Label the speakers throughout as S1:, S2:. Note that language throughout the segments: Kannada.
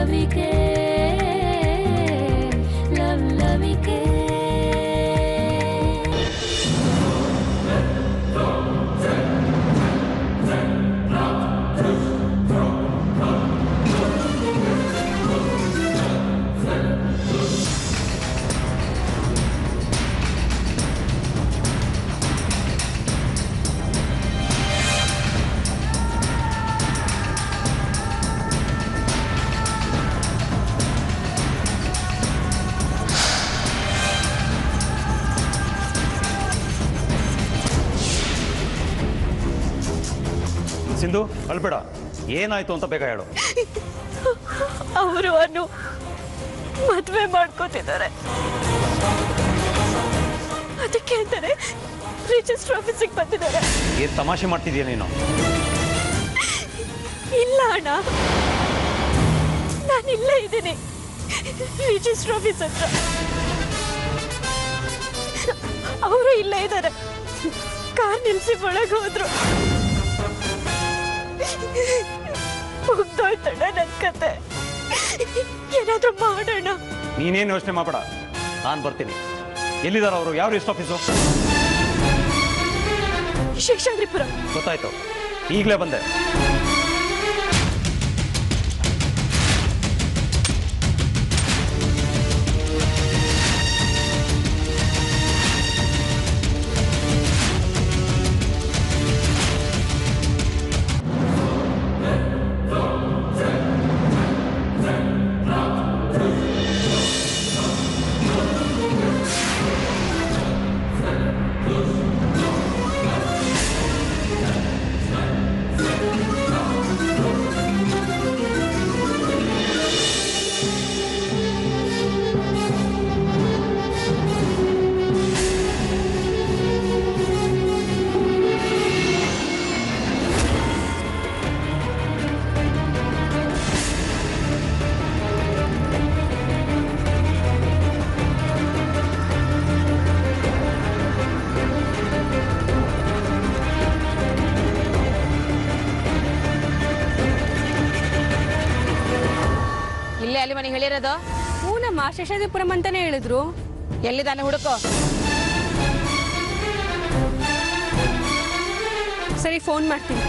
S1: ಲವಿಕೆ ಲವ್ ಲವಿಕೆ
S2: ಸಿಂಧು ಅಳ್ಬೇಡ ಏನಾಯ್ತು ಅಂತ ಬೇಗ ಹೇಳು
S3: ಅವರು ಅನ್ನು ಮದುವೆ ಮಾಡ್ಕೋತಿದ್ದಾರೆ ಅದಕ್ಕೆ ಅಂತಾರೆ ರಿಜಿಸ್ಟರ್ ಆಫೀಸಿಗೆ ಬಂದಿದ್ದಾರೆ
S2: ಏನ್ ತಮಾಷೆ ಮಾಡ್ತಿದ್ಯಾ ನೀನು
S3: ಇಲ್ಲ ಅಣ್ಣ ನಾನು ಇಲ್ಲೇ ಇದ್ದೀನಿ ರಿಜಿಸ್ಟರ್ ಆಫೀಸ್ ಹತ್ರ ಅವರು ಇಲ್ಲೇ ಇದ್ದಾರೆ ಕಾರ್ ನಿಲ್ಸಿ ಒಳಗೆ ಹೋದ್ರು ಮುಗ್ದೋಯ್ತಣ್ಣ ನನ್ನ ಕತೆ ಏನಾದ್ರೂ ಮಾಡೋಣ
S2: ನೀನೇನು ಯೋಚನೆ ಮಾಡಬೇಡ ನಾನು ಬರ್ತೀನಿ ಎಲ್ಲಿದ್ದಾರೆ ಅವರು ಯಾವ ರಿಸ್ಟ್ ಆಫೀಸು
S3: ಶೇಷಾದ್ರಿಪುರ
S2: ಗೊತ್ತಾಯ್ತು ಈಗಲೇ ಬಂದೆ
S4: ಇಲ್ಲೇ ಅಲ್ಲಿ ಮನೆ ಹೇಳಿರೋದು
S3: ಹೂನಮ್ಮ ಶೇಷಾದ್ರಿಪುರಂ ಅಂತಾನೆ ಹೇಳಿದ್ರು
S4: ಎಲ್ಲಿದ್ದಾನೆ ಹುಡುಕೋ
S3: ಸರಿ ಫೋನ್ ಮಾಡ್ತೀನಿ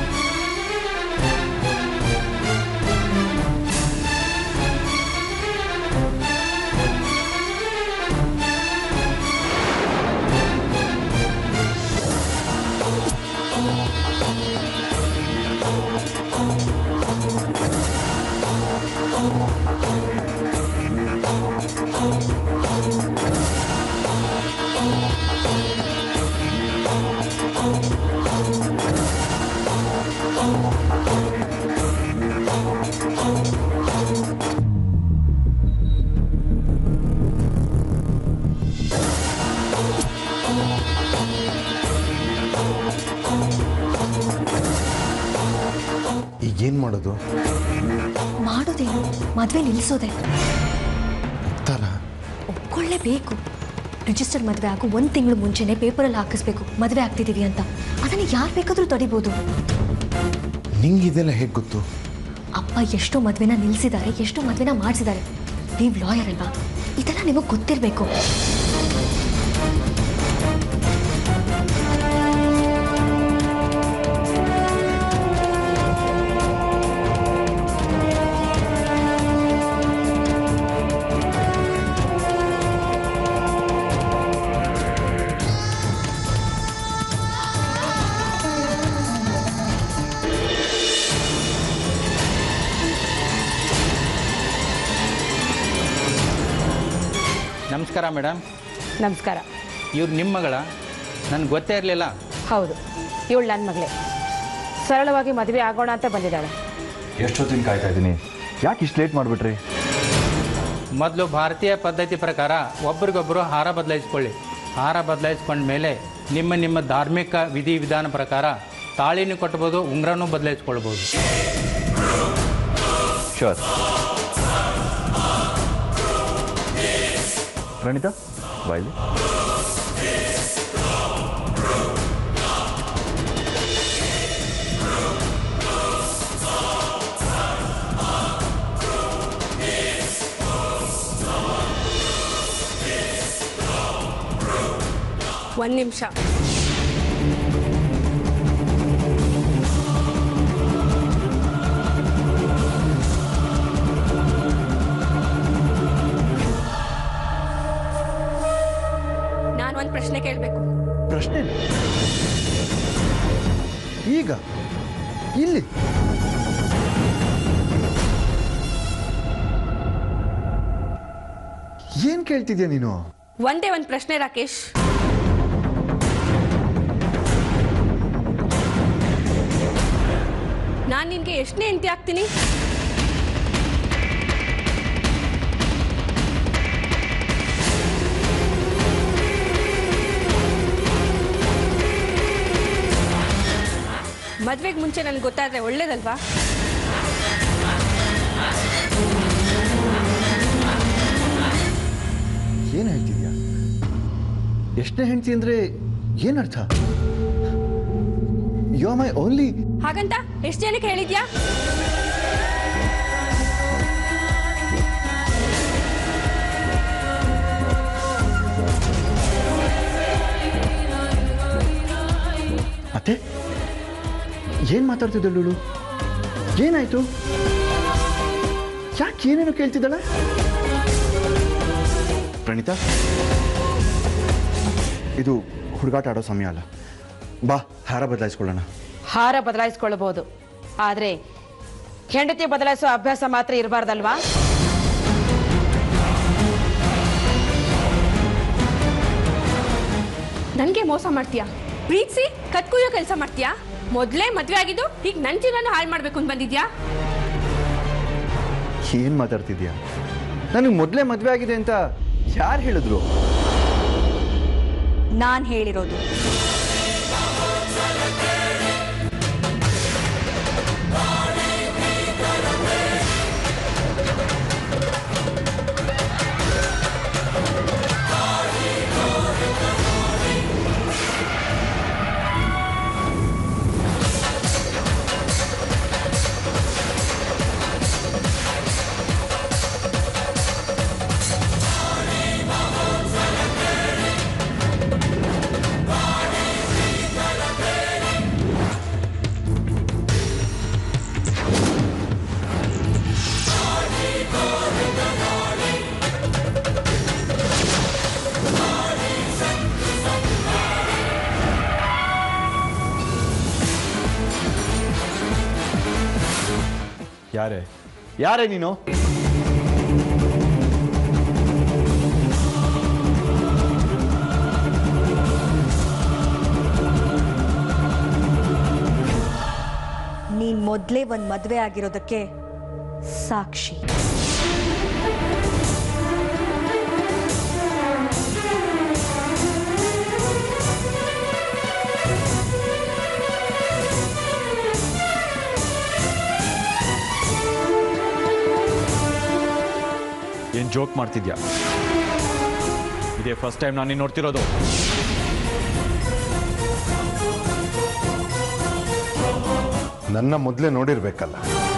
S5: ಈಗೇನು ಮಾಡೋದು
S6: ಮಾಡೋದೇನು ಮದುವೆ ನಿಲ್ಲಿಸೋದೆ
S5: ಒಪ್ತಾರ
S6: ಒಪ್ಕೊಳ್ಳೇಬೇಕು ರಿಜಿಸ್ಟರ್ ಮದುವೆ ಆಗೋ ಒಂದು ತಿಂಗಳು ಮುಂಚೆನೆ ಪೇಪರಲ್ಲಿ ಹಾಕಿಸ್ಬೇಕು ಮದುವೆ ಆಗ್ತಿದ್ದೀವಿ ಅಂತ ಅದನ್ನು ಯಾರು ಬೇಕಾದರೂ ತಡಿಬೋದು
S5: ನಿಂಗೆ ಇದೆಲ್ಲ ಹೇಗೆ ಗೊತ್ತು
S6: ಅಪ್ಪ ಎಷ್ಟೋ ಮದುವೆನ ನಿಲ್ಲಿಸಿದ್ದಾರೆ ಎಷ್ಟೋ ಮದುವೆನ ಮಾಡಿಸಿದ್ದಾರೆ ನೀವು ಲಾಯರ್ ಅಲ್ವಾ ಇದೆಲ್ಲ ನಿಮಗೆ ಗೊತ್ತಿರಬೇಕು
S7: ನಮಸ್ಕಾರ ಮೇಡಮ್
S4: ನಮಸ್ಕಾರ
S7: ಇವ್ರು ನಿಮ್ಮ ಮಗಳ ನನಗೆ ಗೊತ್ತೇ ಇರಲಿಲ್ಲ
S4: ಹೌದು ಇವಳು ನನ್ನ ಮಗಳೇ ಸರಳವಾಗಿ ಮದುವೆ ಆಗೋಣ ಅಂತ ಬಂದಿದ್ದಾಳೆ
S8: ಎಷ್ಟೊತ್ತಿನ ಕಾಯ್ತಾ ಇದ್ದೀನಿ ಯಾಕೆ ಇಷ್ಟು ಲೇಟ್ ಮಾಡಿಬಿಟ್ರಿ
S7: ಮೊದಲು ಭಾರತೀಯ ಪದ್ಧತಿ ಪ್ರಕಾರ ಒಬ್ರಿಗೊಬ್ಬರು ಹಾರ ಬದಲಾಯಿಸ್ಕೊಳ್ಳಿ ಹಾರ ಬದಲಾಯಿಸ್ಕೊಂಡ ಮೇಲೆ ನಿಮ್ಮ ನಿಮ್ಮ ಧಾರ್ಮಿಕ ವಿಧಿ ವಿಧಾನ ಪ್ರಕಾರ ತಾಳಿನೂ ಕಟ್ಬೋದು ಉಂಗ್ರನೂ ಬದಲಾಯಿಸ್ಕೊಳ್ಬೋದು
S8: ಶೋರ್ ಪ್ರಣೀತಾ ಬಾಯ್ಲಿ
S3: ಒಂದು ನಿಮಿಷ ನಾನು ಒಂದು ಪ್ರಶ್ನೆ ಕೇಳಬೇಕು
S5: ಪ್ರಶ್ನೆ ಈಗ ಇಲ್ಲಿ ಏನ್ ಕೇಳ್ತಿದ್ಯಾ ನೀನು
S3: ಒಂದೇ ಒಂದು ಪ್ರಶ್ನೆ ರಾಕೇಶ್ ನಾನು ನಿನಗೆ ಎಷ್ಟನೇ ಹೆಂಡತಿ ಆಗ್ತೀನಿ ಮದ್ವೆಗೆ ಮುಂಚೆ ನನಗೆ ಗೊತ್ತಾದ್ರೆ ಒಳ್ಳೇದಲ್ವಾ
S5: ಏನ್ ಹೇಳ್ತಿದ್ಯಾ ಎಷ್ಟನೇ ಹೆಂಡತಿ ಅಂದ್ರೆ ಏನರ್ಥ ಯು ಆರ್ ಮೈ ಓನ್ಲಿ
S3: ಹಾಗಂತ ಎಷ್ಟು ಜನಕ್ಕೆ ಹೇಳಿದ್ಯಾ
S5: ಮತ್ತೆ ಏನ್ ಮಾತಾಡ್ತಿದ್ದಳು ಏನಾಯ್ತು ಯಾಕೆ ಏನೇನು ಕೇಳ್ತಿದ್ದಾಳೆ ಪ್ರಣೀತಾ ಇದು ಹುಡುಗಾಟ ಆಡೋ ಸಮಯ ಅಲ್ಲ ಬಾ ಹಾರ ಬದಲಾಯಿಸ್ಕೊಳ್ಳೋಣ
S4: ಹಾರ ಬದಲಾಯಿಸ್ಕೊಳ್ಬಹುದು ಆದರೆ ಹೆಂಡತಿ ಬದಲಾಯಿಸೋ ಅಭ್ಯಾಸ ಮಾತ್ರ ಇರಬಾರ್ದಲ್ವಾ
S3: ನನಗೆ ಮೋಸ ಮಾಡ್ತೀಯಾ ಪ್ರೀತಿಸಿ ಕತ್ಕುಯ್ಯೋ ಕೆಲಸ ಮಾಡ್ತೀಯಾ ಮೊದಲೇ ಮದುವೆ ಆಗಿದ್ದು ಈಗ ನನ್ನ ಜೀವನ ಹಾಳು ಮಾಡ್ಬೇಕು ಅಂತ ಬಂದಿದ್ಯಾ
S5: ಏನ್ ಮಾತಾಡ್ತಿದ್ಯಾ ನನಗೆ ಮೊದಲೇ ಮದುವೆ ಆಗಿದೆ ಅಂತ ಯಾರು ಹೇಳಿದ್ರು
S6: ನಾನು ಹೇಳಿರೋದು
S5: ಯಾರೇ ಯಾರೇ ನೀನು
S6: ನೀನು ಮೊದಲೇ ಒಂದು ಮದುವೆ ಆಗಿರೋದಕ್ಕೆ ಸಾಕ್ಷಿ
S2: ಏನ್ ಜೋಕ್ ಮಾಡ್ತಿದ್ಯಾ ಇದೇ ಫಸ್ಟ್ ಟೈಮ್ ನಾನು ನೋಡ್ತಿರೋದು
S5: ನನ್ನ ಮೊದಲೇ ನೋಡಿರ್ಬೇಕಲ್ಲ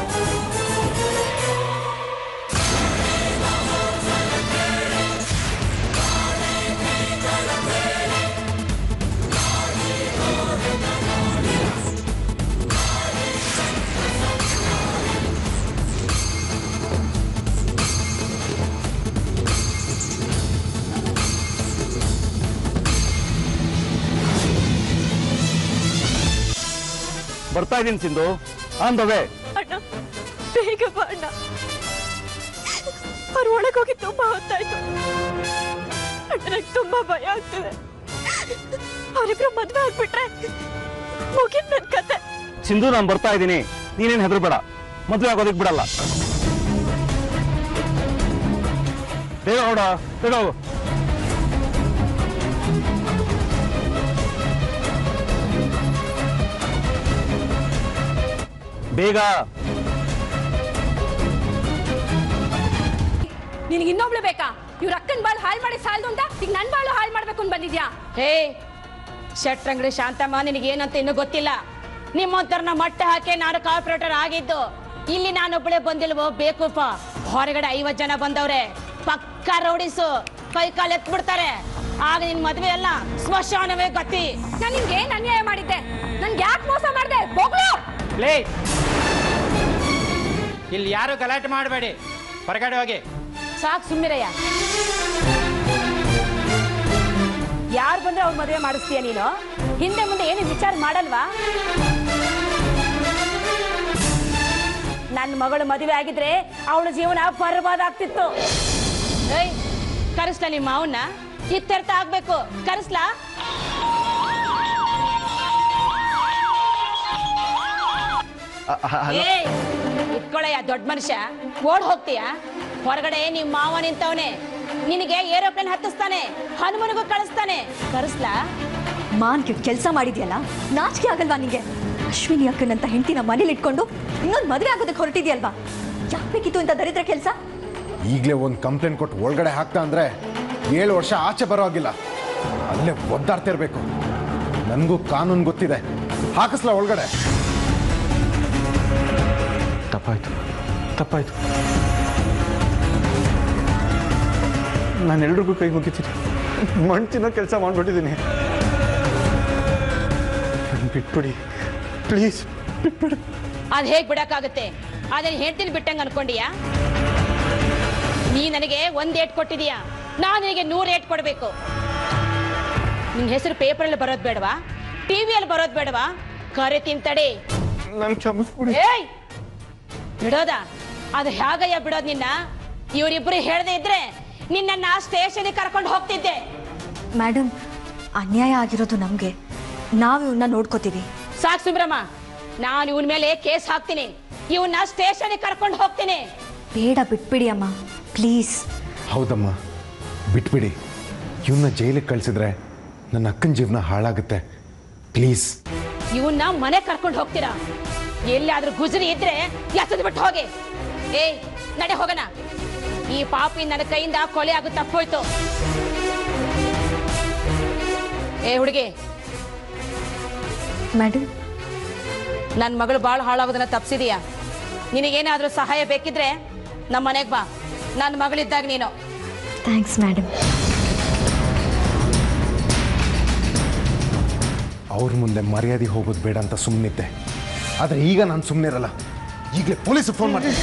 S8: ಬರ್ತಾ ಇದ್ದೀನಿ ಸಿಂಧು ಆನ್ ದ ವೇ
S3: ಅಣ್ಣ ಬೇಗ ಬಾ ಅಣ್ಣ ಅವ್ರ ಒಳಗೆ ಹೋಗಿ ತುಂಬಾ ಹೊತ್ತಾಯ್ತು ಅಣ್ಣ ನಂಗೆ ತುಂಬಾ ಭಯ ಆಗ್ತಿದೆ ಅವರಿಬ್ರು ಮದ್ವೆ ಆಗ್ಬಿಟ್ರೆ ಮುಗಿದ್ ನನ್ ಕತೆ
S8: ಸಿಂಧು ನಾನು ಬರ್ತಾ ಇದ್ದೀನಿ ನೀನೇನು ಹೆದರ್ಬೇಡ ಮದುವೆ ಆಗೋದಕ್ಕೆ ಬಿಡಲ್ಲ ಬೇಗ ಹೊಡ ಬೇಗ ಹೋಗು ಬೇಗ
S3: ನಿನಗೆ ಇನ್ನೊಬ್ಳು ಬೇಕಾ ಇವ್ರ ಅಕ್ಕನ ಬಾಳು ಹಾಳು ಮಾಡಿ ಸಾಲದು ಅಂತ ಈಗ ನನ್ನ ಬಾಳು ಹಾಳು ಮಾಡ್ಬೇಕು ಅಂತ ಬಂದಿದ್ಯಾ
S4: ಹೇ ಶೆಟ್ರಂಗಡಿ ಶಾಂತಮ್ಮ ನಿನಗೇನಂತ ಇನ್ನೂ ಗೊತ್ತಿಲ್ಲ ನಿಮ್ಮಂತರ್ನ ಮಟ್ಟ ಹಾಕಿ ನಾನು ಕಾರ್ಪೊರೇಟರ್ ಆಗಿದ್ದು ಇಲ್ಲಿ ನಾನೊಬ್ಬಳೆ ಬಂದಿಲ್ವೋ ಬೇಕೂಪ ಹೊರಗಡೆ ಐವತ್ತು ಜನ ಬಂದವ್ರೆ ಪಕ್ಕ ರೌಡಿಸು ಕೈ ಕಾಲು ಎತ್ಬಿಡ್ತಾರೆ ಆಗ ನಿನ್ ಮದ್ವೆ ಅಲ್ಲ ಸ್ಮಶಾನವೇ ಗತಿ
S6: ನಾನು ನಿನ್ಗೆ ಏನ್ ಅನ್ಯಾಯ ಮಾಡಿದ್ದೆ ನನ್ಗೆ ಯಾಕೆ ಮೋಸ ಮಾಡಿದೆ ಹೋಗ್ಲು
S7: ಲೇ ಇಲ್ಲಿ ಯಾರು ಗಲಾಟೆ ಮಾಡಬೇಡಿ ಹೊರಗಡೆ ಹೋಗಿ
S4: ಸಾಕ್ ಸುಮ್ಮಿರಯ್ಯ ಯಾರು ಬಂದ್ರೆ ಅವ್ರ ಮದುವೆ ಮಾಡಿಸ್ತೀಯ ನೀನು ಹಿಂದೆ ಮುಂದೆ ಏನು ವಿಚಾರ ಮಾಡಲ್ವಾ ನನ್ನ ಮಗಳು ಮದುವೆ ಆಗಿದ್ರೆ ಅವಳ ಜೀವನ ಬರ್ಬಾದ್ ಆಗ್ತಿತ್ತು ಏಯ್ ಕರೆಸ್ಲಾ ನಿಮ್ಮ ಮಾವನ್ನ ಇತ್ಯರ್ಥ ಆಗ್ಬೇಕು ಕರೆಸ್ಲಾ
S5: ಅ- ಅ- ಹಲೋ
S4: ಏಯ್ ಇಟ್ಕೊಳಯ್ಯ ದೊಡ್ಡ ಮನುಷ್ಯ ಓಡ್ ಹೋಗ್ತೀಯ ಹೊರಗಡೆ ನಿಮ್ ಮಾವ ನಿಂತವನೆ ನಿನಗೆ ಏರೋಪ್ಲೇನ್ ಹತ್ತಿಸ್ತಾನೆ ಹನುಮನಿಗೂ ಕಳಿಸ್ತಾನೆ ಕರೆಸ್ಲಾ
S6: ಮಾನ್ಗೆ ಕೆಲಸ ಮಾಡಿದ್ಯಲ್ಲ ನಾಚಿಕೆ ಆಗಲ್ವಾ ನಿಂಗೆ ಅಶ್ವಿನಿ ಅಕ್ಕನಂತ ಹೆಂಡತಿನ ಮನೇಲಿ ಇಟ್ಕೊಂಡು ಇನ್ನೊಂದು ಮದುವೆ ಆಗೋದಕ್ಕೆ ಹೊರಟಿದ್ಯಲ್ವಾ ಯಾಕೆ ಬೇಕಿತ್ತು ಇಂಥ ದರಿದ್ರ ಕೆಲಸ
S9: ಈಗಲೇ ಒಂದು ಕಂಪ್ಲೇಂಟ್ ಕೊಟ್ಟು ಒಳಗಡೆ ಹಾಕ್ತಾ ಅಂದರೆ ಏಳು ವರ್ಷ ಆಚೆ ಬರೋ ಹಾಗಿಲ್ಲ ಅಲ್ಲೇ ಒದ್ದಾಡ್ತಿರ್ಬೇಕು ನನಗೂ ಕಾನೂನು ಗೊತ್ತಿದೆ ಹಾಕಿಸ್ಲ ಒಳಗಡೆ
S5: ತಪ್ಪಾಯ್ತು ತಪ್ಪಾಯ್ತು ನಾನು ಎಲ್ರಿಗೂ ಕೈ ಮುಗಿತೀನಿ ಮಣ್ಣು ತಿನ್ನೋ ಕೆಲಸ ಮಾಡ್ಬಿಟ್ಟಿದ್ದೀನಿ ನನ್ ಬಿಟ್ಬಿಡಿ ಪ್ಲೀಸ್ ಬಿಟ್ಬಿಡಿ
S4: ಅದ್ ಹೇಗ್ ಬಿಡಕ್ಕಾಗುತ್ತೆ ಅದನ್ನ ಹೇಳ್ತೀನಿ ಬಿಟ್ಟಂಗ ಅನ್ಕೊಂಡಿಯಾ ನೀ ನನಗೆ ಒಂದ್ ಏಟ್ ಕೊಟ್ಟಿದೀಯಾ ನಾನು ನಿನಗೆ ನೂರ್ ಏಟ್ ಕೊಡ್ಬೇಕು ನಿನ್ ಹೆಸರು ಪೇಪರಲ್ಲಿ ಬರೋದ್ ಬೇಡವಾ ಟಿವಿಯಲ್ಲಿ ಬರೋದ್ ಬೇಡವಾ ಕರೆ ತಿಂತಡಿ
S5: ನನ್ ಕ್ಷಮಿಸ್ಬಿಡಿ
S4: ಏಯ್ ಬಿಡೋದ ಅದು ಹೇಗಯ್ಯ ಬಿಡೋದ್ ನಿನ್ನ ಇವರಿಬ್ರು ಹೇಳದೆ ಇದ್ರೆ ನಿನ್ನ ಸ್ಟೇಷನ್ಗೆ ಕರ್ಕೊಂಡು ಹೋಗ್ತಿದ್ದೆ
S6: ಮೇಡಮ್ ಅನ್ಯಾಯ ಆಗಿರೋದು ನಮಗೆ ನಾವು ಇವನ್ನ ನೋಡ್ಕೋತೀವಿ
S4: ಸಾಕ್ ಸುಬ್ರಮ್ಮ ನಾನು ಇವನ್ ಮೇಲೆ ಕೇಸ್ ಹಾಕ್ತೀನಿ ಇವನ್ನ ಸ್ಟೇಷನ್ಗೆ ಕರ್ಕೊಂಡು ಹೋಗ್ತೀನಿ
S6: ಬೇಡ ಬಿಟ್ಬಿಡಿ ಅಮ್ಮ ಪ್ಲೀಸ್
S9: ಹೌದಮ್ಮ ಬಿಟ್ಬಿಡಿ ಇವನ್ನ ಜೈಲಿಗೆ ಕಳಿಸಿದ್ರೆ ನನ್ನ ಅಕ್ಕನ ಜೀವನ ಹಾಳಾಗುತ್ತೆ ಪ್ಲೀಸ್
S4: ಇವನ್ನ ಮನೆ ಕರ್ಕೊಂಡು ಹೋಗ್ತೀರಾ ಎಲ್ಲಾದ್ರೂ ಗುಜರಿ ಇದ್ರೆ ಎಸದ್ ಬಿಟ್ಟು ಹೋಗಿ ಏಯ್ ನಡೆ ಹೋಗೋಣ ಈ ಪಾಪಿ ನನ್ನ ಕೈಯಿಂದ ಕೊಲೆ ಆಗು ತಪ್ಪೋಯ್ತು ಏ ಹುಡುಗಿ
S6: ಮೇಡಮ್
S4: ನನ್ನ ಮಗಳು ಬಾಳ ಹಾಳಾಗೋದನ್ನ ತಪ್ಸಿದೀಯಾ ನಿನಗೇನಾದ್ರೂ ಸಹಾಯ ಬೇಕಿದ್ರೆ ನಮ್ಮ ಮನೆಗೆ ಬಾ ನನ್ನ ಮಗಳಿದ್ದಾಗ ನೀನು
S6: ಥ್ಯಾಂಕ್ಸ್ ಮೇಡಮ್
S9: ಅವ್ರ ಮುಂದೆ ಮರ್ಯಾದೆ ಹೋಗೋದು ಬೇಡ ಅಂತ ಸುಮ್ಮನಿದ್ದೆ ಆದರೆ ಈಗ ನಾನು ಸುಮ್ಮನೆ ಇರಲ್ಲ ಈಗಲೇ ಪೊಲೀಸಿಗೆ ಫೋನ್ ಮಾಡ್ತೀನಿ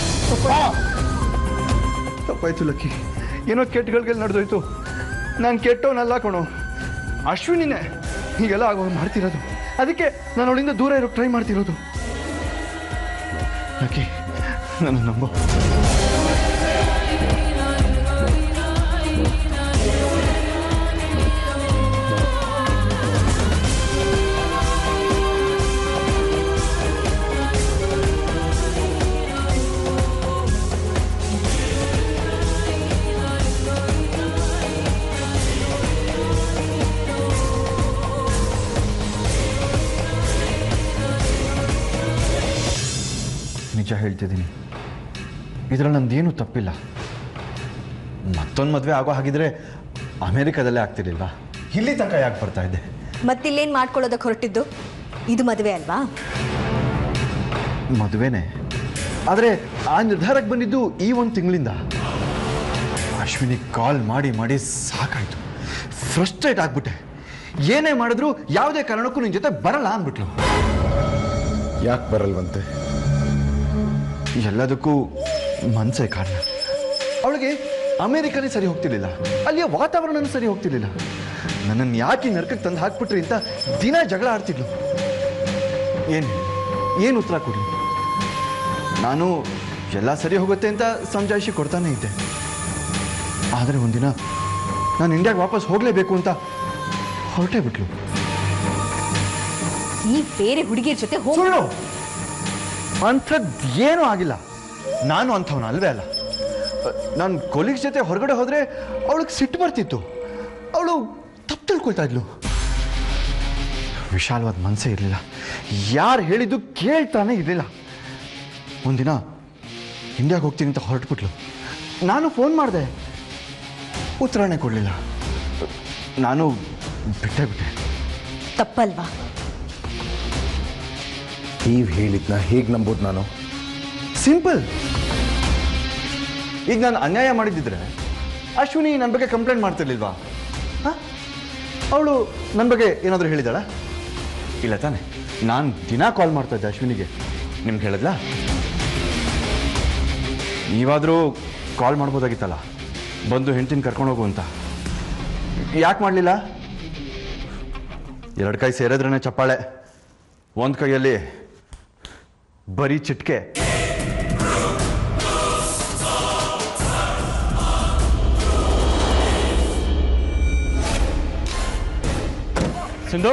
S5: ತಪ್ಪಾಯ್ತು ಲಕ್ಕಿ ಏನೋ ಕೆಟ್ಟಗಳಿಗೆ ನಡೆದೋಯ್ತು ನಾನು ಕೆಟ್ಟವನಲ್ಲ ಕಣೋ ಅಶ್ವಿನಿನೇ ಹೀಗೆಲ್ಲ ಆಗೋ ಮಾಡ್ತಿರೋದು ಅದಕ್ಕೆ ನಾನು ಅವಳಿಂದ ದೂರ ಇರೋಕ್ಕೆ ಟ್ರೈ ಮಾಡ್ತಿರೋದು ಲಕ್ಕಿ ನನ್ನ ನಂಬೋ ನಿಜ ಹೇಳ್ತಿದ್ದೀನಿ ಇದರಲ್ಲಿ ನಂದೇನು ತಪ್ಪಿಲ್ಲ ಮತ್ತೊಂದು ಮದುವೆ ಆಗೋ ಹಾಗಿದ್ರೆ ಅಮೇರಿಕಾದಲ್ಲೇ ಆಗ್ತಿರ್ಲಿಲ್ವಾ ಇಲ್ಲಿ ತನಕ ಯಾಕೆ ಬರ್ತಾ ಇದ್ದೆ
S6: ಮತ್ತಿಲ್ಲೇನು ಮಾಡ್ಕೊಳ್ಳೋದಕ್ಕೆ ಹೊರಟಿದ್ದು ಇದು ಮದುವೆ ಅಲ್ವಾ
S5: ಮದುವೆನೇ ಆದರೆ ಆ ನಿರ್ಧಾರಕ್ಕೆ ಬಂದಿದ್ದು ಈ ಒಂದು ತಿಂಗಳಿಂದ ಅಶ್ವಿನಿ ಕಾಲ್ ಮಾಡಿ ಮಾಡಿ ಸಾಕಾಯ್ತು ಫ್ರಸ್ಟ್ರೇಟ್ ಆಗ್ಬಿಟ್ಟೆ ಏನೇ ಮಾಡಿದ್ರು ಯಾವುದೇ ಕಾರಣಕ್ಕೂ ನಿನ್ನ ಜೊತೆ ಬರಲ್ಲ ಅಂದ್ಬಿಟ್ಲು
S9: ಯಾಕೆ ಬರಲ್ವಂತೆ
S5: ಎಲ್ಲದಕ್ಕೂ ಮನಸ್ಸೇ ಕಾರಣ ಅವಳಿಗೆ ಅಮೇರಿಕನೇ ಸರಿ ಹೋಗ್ತಿರ್ಲಿಲ್ಲ ಅಲ್ಲಿಯ ವಾತಾವರಣನೂ ಸರಿ ಹೋಗ್ತಿರ್ಲಿಲ್ಲ ನನ್ನನ್ನು ಯಾಕೆ ಈ ನರ್ಕಕ್ಕೆ ತಂದು ಹಾಕ್ಬಿಟ್ರಿ ಅಂತ ದಿನ ಜಗಳ ಆಡ್ತಿದ್ಲು ಏನು ಏನು ಉತ್ತರ ಕೊಡಲಿ ನಾನು ಎಲ್ಲ ಸರಿ ಹೋಗುತ್ತೆ ಅಂತ ಸಮಜಾಯಿಷಿ ಕೊಡ್ತಾನೆ ಇದ್ದೆ ಆದರೆ ಒಂದಿನ ನಾನು ಇಂಡಿಯಾಗೆ ವಾಪಸ್ ಹೋಗಲೇಬೇಕು ಅಂತ ಹೊರಟೇ ಬಿಟ್ಲು
S6: ಈ ಬೇರೆ ಹುಡುಗಿಯರ ಜೊತೆ ಹೋಗಿ
S5: ಸುಳ್ಳು ಅಂಥದ್ದು ಏನೂ ಆಗಿಲ್ಲ ನಾನು ಅಂಥವನು ಅಲ್ವೇ ಅಲ್ಲ ನಾನು ಕೊಲೀಗ್ಸ್ ಜೊತೆ ಹೊರಗಡೆ ಹೋದರೆ ಅವಳಿಗೆ ಸಿಟ್ಟು ಬರ್ತಿತ್ತು ಅವಳು ತಪ್ಪು ತಿಳ್ಕೊಳ್ತಾ ಇದ್ಲು ವಿಶಾಲವಾದ ಮನಸ್ಸೇ ಇರಲಿಲ್ಲ ಯಾರು ಹೇಳಿದ್ದು ಕೇಳ್ತಾನೆ ಇರಲಿಲ್ಲ ಒಂದಿನ ಇಂಡಿಯಾಗೆ ಹೋಗ್ತೀನಿ ಅಂತ ಹೊರಟ್ಬಿಟ್ಲು ನಾನು ಫೋನ್ ಮಾಡಿದೆ ಉತ್ತರನೇ ಕೊಡಲಿಲ್ಲ ನಾನು ಬಿಟ್ಟೇ ಬಿಟ್ಟೆ
S6: ತಪ್ಪಲ್ವಾ
S9: ನೀವು ಹೇಳಿದ್ನ ಹೇಗೆ ನಂಬೋದು ನಾನು
S5: ಸಿಂಪಲ್ ಈಗ ನಾನು ಅನ್ಯಾಯ ಮಾಡಿದ್ದಿದ್ರೆ ಅಶ್ವಿನಿ ನನ್ನ ಬಗ್ಗೆ ಕಂಪ್ಲೇಂಟ್ ಮಾಡ್ತಿರ್ಲಿಲ್ವಾ ಹಾಂ ಅವಳು ನನ್ನ ಬಗ್ಗೆ ಏನಾದರೂ ಹೇಳಿದಾಳ ಇಲ್ಲ ತಾನೆ ನಾನು ದಿನ ಕಾಲ್ ಮಾಡ್ತಾ ಇದ್ದೆ ಅಶ್ವಿನಿಗೆ ನಿಮ್ಗೆ ಹೇಳಿದ್ಲಾ ನೀವಾದರೂ ಕಾಲ್ ಮಾಡ್ಬೋದಾಗಿತ್ತಲ್ಲ ಬಂದು ಹೆಂಡ್ತಿನ ಕರ್ಕೊಂಡೋಗು ಅಂತ ಯಾಕೆ ಮಾಡಲಿಲ್ಲ ಎರಡು ಕೈ ಸೇರಿದ್ರೇ ಚಪ್ಪಾಳೆ ಒಂದು ಕೈಯಲ್ಲಿ ಬರೀ ಚಿಟ್ಕೆ
S2: ಸಿಂಧು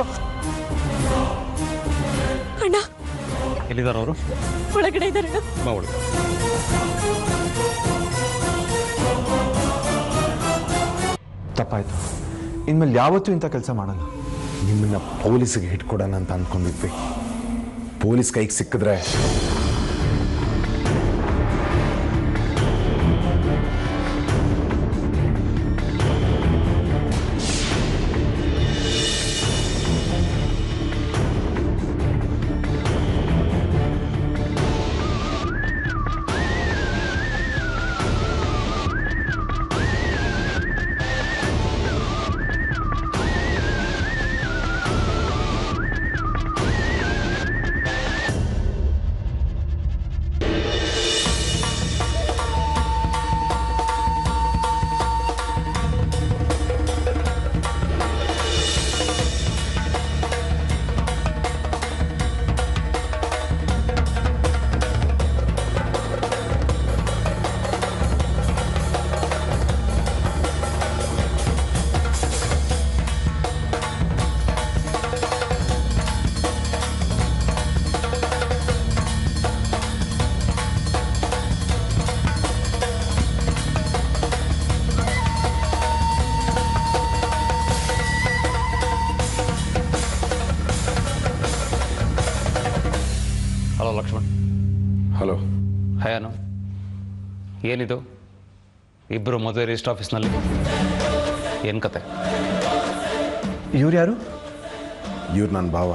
S3: ಅಣ್ಣ
S2: ಎಲ್ಲಿದ್ದಾರೆ ಅವರು
S3: ಒಳಗಡೆ ಇದ್ದಾರೆ
S2: ಮಗಳು
S5: ತಪ್ಪಾಯ್ತು ಇನ್ಮೇಲೆ ಯಾವತ್ತೂ ಇಂಥ ಕೆಲಸ ಮಾಡಲ್ಲ
S9: ನಿಮ್ಮನ್ನ ಪೊಲೀಸಿಗೆ ಹಿಡ್ಕೊಡೋಣ ಅಂತ ಅಂದ್ಕೊಂಡಿದ್ವಿ ಪೊಲೀಸ್ ಕೈಗೆ ಸಿಕ್ಕಿದ್ರೆ
S2: ಹಲೋ ಲಕ್ಷ್ಮಣ್
S9: ಹಲೋ
S2: ಹಯಾನು ಏನಿದು ಇಬ್ಬರು ಮದುವೆ ರಿಜಿಸ್ಟರ್ ಆಫೀಸ್ನಲ್ಲಿ ಏನು ಕತೆ
S5: ಇವ್ರು ಯಾರು
S9: ಇವ್ರು ನನ್ನ ಭಾವ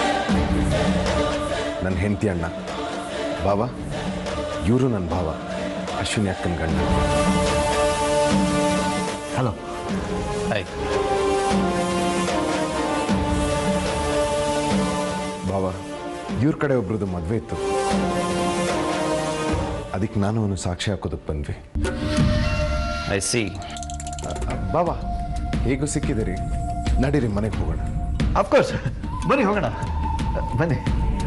S9: ನನ್ನ ಹೆಂಡತಿ ಅಣ್ಣ ಭಾವ ಇವರು ನನ್ನ ಭಾವ ಅಶ್ವಿನಿ ಅಕ್ಕನ ಗಂಡ
S5: ಹಲೋ
S2: ಆಯ್ತು
S9: ಭಾವ ಇವ್ರ ಕಡೆ ಒಬ್ರದ್ದು ಮದುವೆ ಇತ್ತು ಅದಕ್ಕೆ ನಾನು ಅವನು ಸಾಕ್ಷಿ ಹಾಕೋದಕ್ಕೆ ಬಂದ್ವಿ
S2: ಐ ಸಿ
S9: ಬಾವ ಹೇಗೂ ಸಿಕ್ಕಿದಿರಿ ನಡೀರಿ ಮನೆಗೆ ಹೋಗೋಣ
S5: ಅಫ್ಕೋರ್ಸ್ ಬನ್ನಿ ಹೋಗೋಣ ಬನ್ನಿ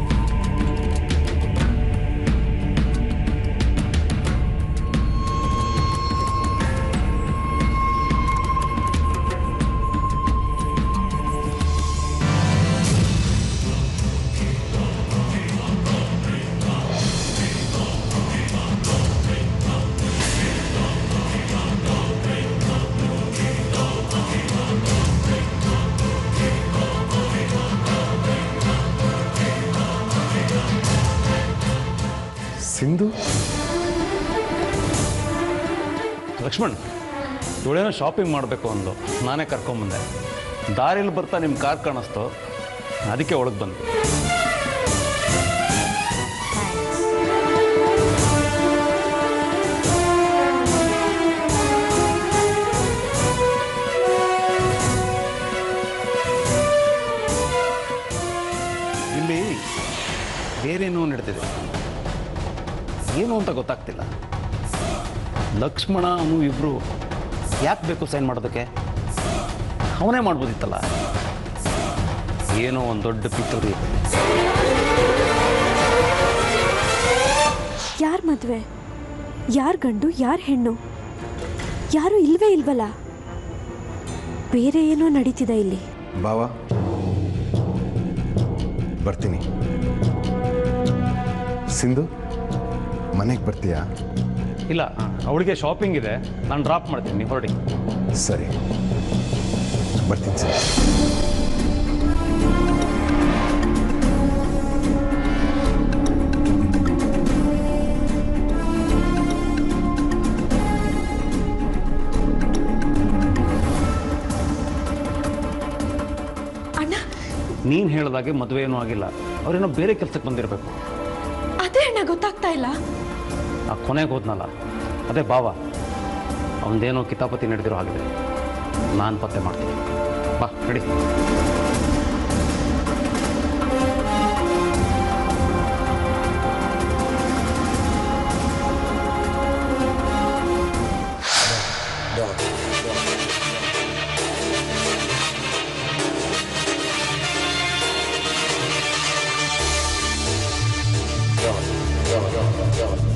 S9: ಸಿಂಧು
S2: ಲಕ್ಷ್ಮಣ್ ಇವಳೇನೋ ಶಾಪಿಂಗ್ ಮಾಡಬೇಕು ಅಂದು ನಾನೇ ಕರ್ಕೊಂಬಂದೆ ದಾರಿಲಿ ಬರ್ತಾ ನಿಮ್ಮ ಕಾರ್ ಕಾಣಿಸ್ತು ಅದಕ್ಕೆ ಒಳಗೆ ಬಂದು ಇಲ್ಲಿ ಬೇರೇನೋ ನಡೀತಿದೆ ಏನು ಅಂತ ಗೊತ್ತಾಗ್ತಿಲ್ಲ ಲಕ್ಷ್ಮಣ ಅವನು ಇಬ್ಬರು ಯಾಕೆ ಬೇಕು ಸೈನ್ ಮಾಡೋದಕ್ಕೆ ಅವನೇ ಮಾಡ್ಬೋದಿತ್ತಲ್ಲ ಏನೋ ಒಂದು ದೊಡ್ಡ ಪಿತ್ತೂರಿ ಇದೆ
S3: ಯಾರ್ ಮದ್ವೆ ಯಾರ್ ಗಂಡು ಯಾರ್ ಹೆಣ್ಣು ಯಾರು ಇಲ್ವೇ ಇಲ್ವಲ್ಲ ಬೇರೆ ಏನೋ ನಡೀತಿದೆ ಇಲ್ಲಿ
S9: ಬಾವ ಬರ್ತೀನಿ ಸಿಂಧು ಮನೆಗೆ ಬರ್ತೀಯಾ
S2: ಇಲ್ಲ ಅವಳಿಗೆ ಶಾಪಿಂಗ್ ಇದೆ ನಾನು ಡ್ರಾಪ್ ಮಾಡ್ತೀನಿ ನೀವು ಹೊರಡಿ
S9: ಸರಿ ಬರ್ತೀನಿ ಸರ್
S3: ಅಣ್ಣ
S2: ನೀನು ಹೇಳಿದಾಗೆ ಮದುವೆ ಏನೂ ಆಗಿಲ್ಲ ಅವರೇನೋ ಬೇರೆ ಕೆಲಸಕ್ಕೆ ಬಂದಿರಬೇಕು
S3: ಅದೇ ಅಣ್ಣ ಗೊತ್ತಾಗ್ತಾ ಇಲ್ಲ
S2: ಆ ಕೊನೆಗೆ ಹೋದ್ನಲ್ಲ ಅದೇ ಭಾವ ಅವನದೇನೋ ಕಿತಾಪತಿ ನಡೆದಿರೋ ಆಗಿದೆ ನಾನು ಪತ್ತೆ ಮಾಡ್ತೀನಿ ಬಾ ನಡಿ
S10: Go, go, go, go.